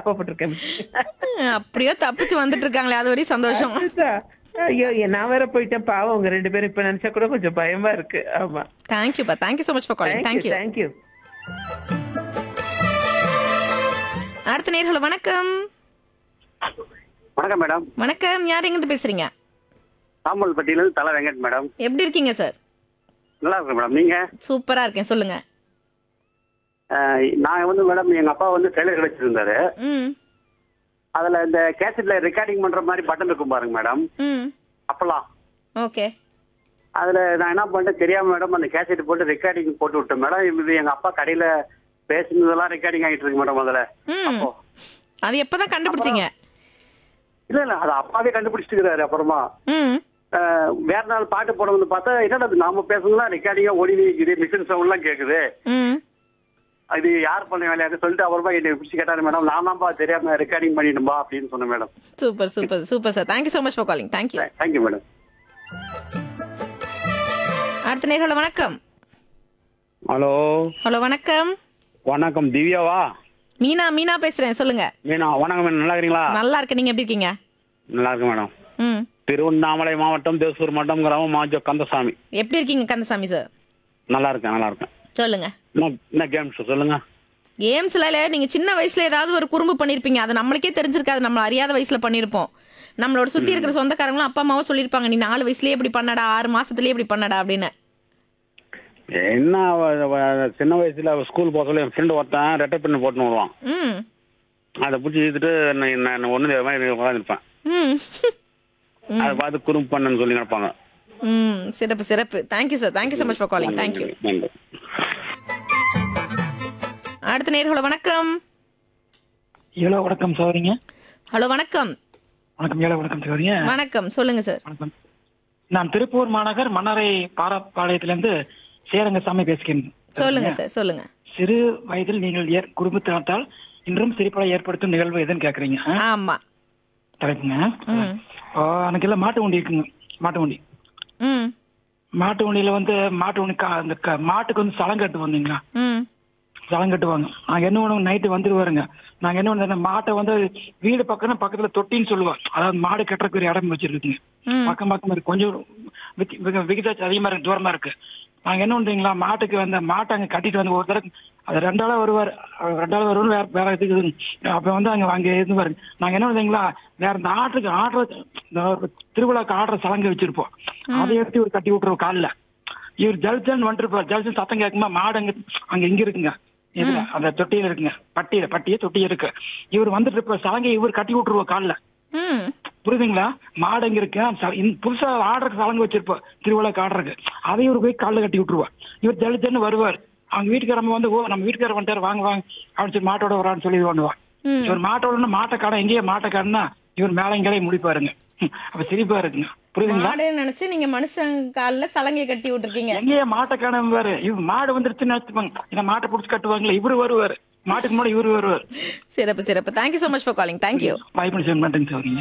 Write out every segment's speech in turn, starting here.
தப்பா போட்டிருக்கேன் அப்படியோ தப்பிச்சு வந்துட்டு இருக்காங்களே அது வரையும் சந்தோஷம் அதுதான். ஐயோ ஏ, நான் வேற போயிட்டேன் பாவம் உங்க ரெண்டு பேரும் இப்ப நினைச்சா கூட கொஞ்சம் பயமா இருக்கு ஆமா தேங்க்யூப்பா thank you so much for calling thank you thank you thank you அடுத்த நேர்களை வணக்கம் வணக்கம் மேடம் வணக்கம் யார் எங்கிருந்து பேசுறீங்க சாம்பல்பட்டியிலிருந்து தலை வெங்கட் மேடம் எப்படி இருக்கீங்க சார் நல்லா இருக்கு மேடம் நீங்க சூப்பரா இருக்கேன் சொல்லுங்க அஹ், நான் வந்து மேடம் எங்க அப்பா வந்து டெய்லர் கடை வச்சிருந்தாரு ம் அதுல இந்த கேசட்ல ரெக்கார்டிங் பண்ற மாதிரி பட்டன் இருக்கும் பாருங்க மேடம் ம் அப்பெல்லாம் ஓகே அதுல நான் என்ன பண்ணிட்டேன் தெரியாம மேடம் அந்த கேசட் போட்டு ரெக்கார்டிங் போட்டு விட்டேன் மேடம் இது எங்க அப்பா கடையில பேசுனதெல்லாம் ரெக்கார்டிங் ஆகிட்டு இருக்கு மேடம் அதுல ம் அப்போ அது எப்பதான் கண்டுபிடிச்சீங்க இல்ல இல்ல அது அப்பாவே கண்டுபிடிச்சிட்டு அப்புறமா ம் அஹ், வேற நாள் பாட்டு போட வந்து பார்த்தா என்னடா இது நாம பேசுனதுலாம் ரெக்கார்டிங்கா ஓடி இருக்குது மிஷின் சவுண்ட் எல்லாம் கேக்குது ம் அது யார் பண்ண வேலையாக்கு சொல்லிட்டு அப்புறமா என்னை பிடிச்சி கேட்டாரு மேடம் நான் தான்ப்பா தெரியாம ரெக்கார்டிங் பண்ணிடும்பா அப்படின்னு சொன்னேன் madam super super super sir thank you so much for calling thank you thank you madam அடுத்த நேர்களை வணக்கம் ஹலோ ஹலோ வணக்கம் வணக்கம் திவ்யாவா மீனா மீனா பேசுறேன் சொல்லுங்க மீனா வணக்கம் மேடம் நல்லா இருக்கீங்களா நல்லா இருக்கு நீங்க எப்படி இருக்கீங்க நல்லா இருக்கு மேடம் ம் திருவண்ணாமலை மாவட்டம் தேசூர் மட்டம் கிராமம் மாஜோ கந்தசாமி எப்படி இருக்கீங்க கந்தசாமி சார் நல்லா இருக்கேன் நல்லா இருக்கேன் சொல்லுங்க என்ன என்ன கேம்ஸ் சொல்லுங்க கேம்ஸ்ல இல்ல நீங்க சின்ன வயசுல ஏதாவது ஒரு குறும்பு பண்ணிருப்பீங்க அது நம்மளுக்கே தெரிஞ்சிருக்காது நம்ம அறியாத வயசுல பண்ணிருப்போம் நம்மளோட சுத்தி இருக்கிற சொந்தக்காரங்களும் அப்பா அம்மாவும் சொல்லிருப்பாங்க நீ நாலு வயசுலயே இப்படி பண்ணடா ஆறு மாசத்துலயே இப்படி பண்ணடா அப்படின்னு என்ன அவ- அவ சின்ன வயசுல ஸ்கூல் போக சொல்லி என் ஃப்ரெண்டு ஒருத்தன் ரெட்டை பண்ணி போட்டுன்னு வருவான் ம் அதை பிடிச்சி இழுத்துட்டு நான் நான் ஒன்று மாதிரி உட்காந்துருப்பேன் ம் அதை பார்த்து குறும்பு பண்ணன்னு சொல்லி நினைப்பாங்க ம் சிறப்பு சிறப்பு thank you sir thank you so much for calling thank you நன்றி அடுத்த நேர்களை வணக்கம் ஹலோ வணக்கம் சோதரிங்க ஹலோ வணக்கம் வணக்கம் ஏழை வணக்கம் சோதரிங்க வணக்கம் சொல்லுங்க சார் வணக்கம் நான் திருப்பூர் மாநகர் மன்னரை பாரப்பாளையத்திலிருந்து சேரங்கசாமி பேசுகிறேன் சொல்லுங்க சார் சொல்லுங்க சிறு வயதில் நீங்கள் ஏற் குடும்பத்தினத்தால் இன்றும் சிரிப்பலை ஏற்படுத்தும் நிகழ்வு எதுன்னு கேக்குறீங்க ஆ? ஆமா தலைப்புங்க ம் ஆ, எனக்கு எல்லாம் மாட்டு வண்டி இருக்குங்க மாட்டு வண்டி ம் மாட்டு வண்டியில வந்து மாட்டு வண்டி கா- அந்த க- மாட்டுக்கு வந்து சலம் கட்டு வந்தீங்களா ம் சலம் கட்டுவாங்க நாங்க என்ன பண்ணுவோம் நைட்டு வந்துருவாருங்க நாங்க என்ன பண்ணுவோம் மாட்டை வந்து வீடு பக்கம் பக்கத்துல தொட்டின்னு சொல்லுவோம் அதாவது மாடு கட்டுறதுக்கு ஒரு இடம் வச்சிருக்குங்க ம் பக்கம் பக்கம் இருக்கு கொஞ்சம் விகி- விகி- விகிதாச்சு அதிகமா இருக்கு தூரமா இருக்கு நாங்க என்ன பண்றீங்களா மாட்டுக்கு வந்து மாட்டை அங்க கட்டிட்டு வந்து ஒரு தடவை அது ரெண்டாளா வருவார் அவர் ரெண்டாளா வருவார் வேற வேற இதுக்கு இது. அப்ப வந்து அங்க அங்க இருந்து பாருங்க நாங்க என்ன பண்றீங்களா வேற இந்த ஆட்டுக்கு ஆடுற இந்த ஒரு திருவிழாக்கு ஆடுற சலங்கை வச்சிருப்போம் அதை எடுத்து இவர் கட்டி விட்டுருவோம் காலில் இவர் ஜல்ஜன் வந்துருப்பார் ஜல்ஜன் சத்தம் கேட்குமா மாடு அங்க அங்க இங்க இருக்குங்க இதுல அந்த தொட்டியில இருக்குங்க பட்டியில பட்டியே தொட்டி இருக்கு இவர் வந்துட்டு இருப்பார் சலங்கை இவர் கட்டி விட்டுருவோம் காலில் ம் புரியுதுங்களா மாடு எங்க இருக்கு அந்த ச- இந்த புதுசா ஆடுறதுக்கு சலங்கு வச்சிருப்போம் திருவிழாக்கு ஆடுறதுக்கு அதை இவர் போய் காலில் கட்டி விட்டுருவார் இவர் ஜல்லி ஜன்னு வருவார் அவங்க வீட்டுக்காரங்க வந்து ஓ நம்ம வீட்டுக்காரர் வந்துட்டார் வாங்க வாங்க அப்படின்னு சொல்லி மாட்டோட வரான்னு சொல்லி இது பண்ணுவார் ம். இவர் மாட்டோட மாட்டை கடை எங்கேயே மாட்டை கடைனா இவர் மேலே எங்கேயே முடிப்பாருங்க ம், அப்ப சிரிப்பா இருக்குங்க புரியுதுங்களா மாடுன்னு நினைச்சு நீங்க மனுஷன் கால்ல சலங்கை கட்டி விட்டுருக்கீங்க எங்கேயே மாட்டை காணாரு இவர் மாடு வந்துருச்சுன்னு நினைச்சுப்பாங்க ஏன்னா மாட்டை பிடிச்சி கட்டுவாங்களே இவரு வருவார் மாட்டுக்கு முன்னாடி இவரு வருவார் சிறப்பு சிறப்பு thank you so much for calling thank you வாய்ப்பு செய்ய மாட்டேங்க சொல்றீங்க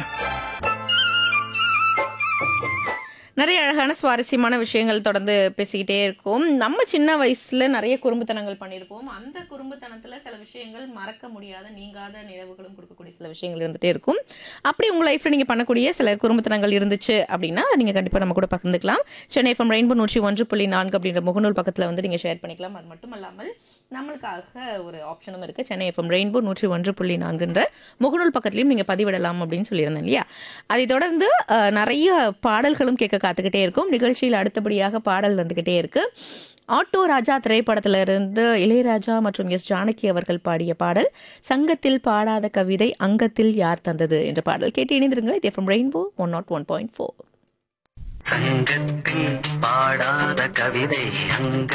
நிறைய அழகான சுவாரஸ்யமான விஷயங்கள் தொடர்ந்து பேசிக்கிட்டே இருக்கோம் நம்ம சின்ன வயசுல நிறைய குறும்புத்தனங்கள் பண்ணியிருப்போம் அந்த குறும்புத்தனத்துல சில விஷயங்கள் மறக்க முடியாத நீங்காத நினைவுகளும் கொடுக்கக்கூடிய சில விஷயங்கள் இருந்துட்டே இருக்கும் அப்படி உங்க லைஃப்ல நீங்க பண்ணக்கூடிய சில குறும்புத்தனங்கள் இருந்துச்சு அப்படின்னா அதை நீங்க கண்டிப்பா நம்ம கூட பகிர்ந்துக்கலாம் சென்னை எஃப்எம் ரெயின்போ நூற்றி ஒன்று புள்ளி நான்கு அப்படின்ற முகநூல் பக்கத்துல வந்து நீங்க ஷேர் பண்ணிக்கலாம் அது மட்டும் இல்லாமல் நம்மளுக்காக ஒரு ஆப்ஷனும் இருக்கு சென்னை எஃப்எம் ரெயின்போ நூற்றி ஒன்று புள்ளி நான்குன்ற முகநூல் பக்கத்துலையும் நீங்கள் பதிவிடலாம் அப்படின்னு சொல்லியிருந்தேன் இல்லையா அதை தொடர்ந்து அஹ், நிறைய பாடல்களும் கேட்க காத்துக்கிட்டே இருக்கும் நிகழ்ச்சியில் அடுத்தபடியாக பாடல் வந்துக்கிட்டே இருக்கு ஆட்டோ ராஜா திரைப்படத்துல இருந்து இளையராஜா மற்றும் எஸ் ஜானகி அவர்கள் பாடிய பாடல் சங்கத்தில் பாடாத கவிதை அங்கத்தில் யார் தந்தது என்ற பாடல் கேட்டு இணைந்திருங்கள் இது FM rainbow one nought one point four சங்கத்தில் பாடாத கவிதை அங்க